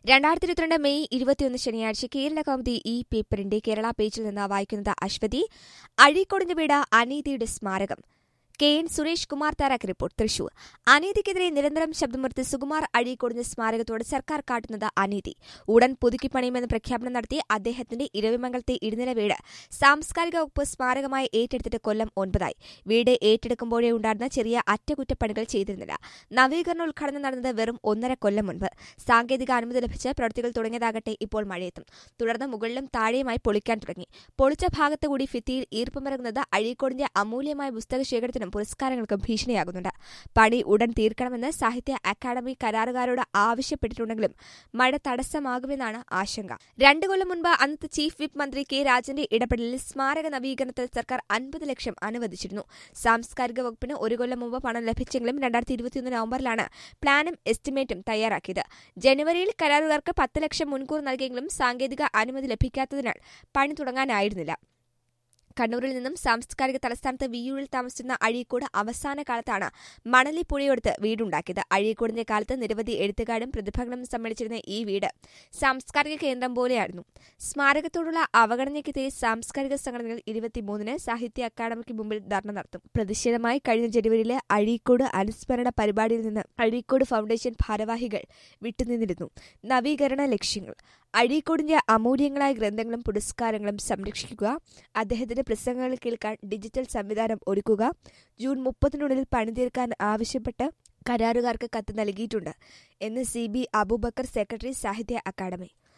രണ്ടായിരത്തി ഇരുപത്തിരണ്ട് മെയ് ഇരുപത്തിയൊന്ന് ശനിയാഴ്ച കേരള കൗമുദി ഈ പേപ്പറിന്റെ കേരള പേജിൽ നിന്ന് വായിക്കുന്നത് അശ്വതി അഴീക്കോടിന്റെ വീട് അനീതിയുടെ സ്മാരകം കെ എൻ സുരേഷ് കുമാർ താരാക്ക് റിപ്പോർട്ട് തൃശൂർ അനീതിക്കെതിരെ നിരന്തരം ശബ്ദമുയർത്തി സുകുമാർ അഴീക്കോടിന്റെ സ്മാരകത്തോട് സർക്കാർ കാട്ടുന്നത് അനീതി ഉടൻ പുതുക്കി പണിയുമെന്ന് പ്രഖ്യാപനം നടത്തി അദ്ദേഹത്തിന്റെ ഇരവിമംഗലത്തെ ഇടിനില വീട് സാംസ്കാരിക വകുപ്പ് സ്മാരകമായി ഏറ്റെടുത്തിട്ട് കൊല്ലം ഒൻപതായി വീട് ഏറ്റെടുക്കുമ്പോഴേ ഉണ്ടായിരുന്ന ചെറിയ അറ്റകുറ്റപ്പണികൾ ചെയ്തിരുന്നില്ല നവീകരണ ഉദ്ഘാടനം നടന്നത് വെറും ഒന്നര കൊല്ലം മുൻപ് സാങ്കേതിക അനുമതി ലഭിച്ച് പ്രവൃത്തികൾ തുടങ്ങിയതാകട്ടെ ഇപ്പോൾ മഴയെത്തും തുടർന്ന് മുകളിലും താഴെയുമായി പൊളിക്കാൻ തുടങ്ങി പൊളിച്ച ഭാഗത്ത് കൂടി ഭിത്തിയിൽ ഈർപ്പമിറങ്ങുന്നത് അഴീക്കോടിന്റെ അമൂല്യമായ പുസ്തക ശേഖരത്തിനും പുരസ്കാരങ്ങൾക്കും ഭീഷണിയാകുന്നുണ്ട് പണി ഉടൻ തീർക്കണമെന്ന് സാഹിത്യ അക്കാദമി കരാറുകാരോട് ആവശ്യപ്പെട്ടിട്ടുണ്ടെങ്കിലും മഴ തടസ്സമാകുമെന്നാണ് ആശങ്ക രണ്ടു കൊല്ലം മുൻപ് അന്നത്തെ ചീഫ് വിപ്പ് മന്ത്രി കെ രാജന്റെ ഇടപെടലിൽ സ്മാരക നവീകരണത്തിൽ സർക്കാർ അൻപത് ലക്ഷം അനുവദിച്ചിരുന്നു സാംസ്കാരിക വകുപ്പിന് ഒരു കൊല്ലം മുമ്പ് പണം ലഭിച്ചെങ്കിലും രണ്ടായിരത്തി ഇരുപത്തിയൊന്ന് നവംബറിലാണ് പ്ലാനും എസ്റ്റിമേറ്റും തയ്യാറാക്കിയത് ജനുവരിയിൽ കരാറുകാർക്ക് പത്ത് ലക്ഷം മുൻകൂർ നൽകിയെങ്കിലും സാങ്കേതിക അനുമതി ലഭിക്കാത്തതിനാൽ പണി തുടങ്ങാനായിരുന്നില്ല കണ്ണൂരിൽ നിന്നും സാംസ്കാരിക തലസ്ഥാനത്ത് വിയൂരിൽ താമസിച്ചിരുന്ന അഴീക്കോട് അവസാന കാലത്താണ് മണലി പുഴയെടുത്ത് വീടുണ്ടാക്കിയത് അഴീക്കോടിന്റെ കാലത്ത് നിരവധി എഴുത്തുകാരും പ്രതിഭകളും സമ്മേളിച്ചിരുന്ന ഈ വീട് സാംസ്കാരിക കേന്ദ്രം പോലെയായിരുന്നു സ്മാരകത്തോടുള്ള അവഗണനയ്ക്കെതിരെ സാംസ്കാരിക സംഘടനകൾ ഇരുപത്തിമൂന്നിന് സാഹിത്യ അക്കാദമിക്ക് മുമ്പിൽ ധർണ നടത്തും പ്രതിഷേധമായി കഴിഞ്ഞ ജനുവരിയിലെ അഴീക്കോട് അനുസ്മരണ പരിപാടിയിൽ നിന്ന് അഴീക്കോട് ഫൗണ്ടേഷൻ ഭാരവാഹികൾ വിട്ടുനിന്നിരുന്നു നവീകരണ ലക്ഷ്യങ്ങൾ അഴീക്കോടിന്റെ അമൂല്യങ്ങളായ ഗ്രന്ഥങ്ങളും പുരസ്കാരങ്ങളും സംരക്ഷിക്കുക അദ്ദേഹത്തിന്റെ പ്രസംഗങ്ങൾ കേൾക്കാൻ ഡിജിറ്റൽ സംവിധാനം ഒരുക്കുക ജൂൺ മുപ്പതിനുള്ളിൽ പണിതീർക്കാൻ ആവശ്യപ്പെട്ട് കരാറുകാർക്ക് കത്ത് നൽകിയിട്ടുണ്ട് എന്ന് C B Aboobacker secretary Sahitya academy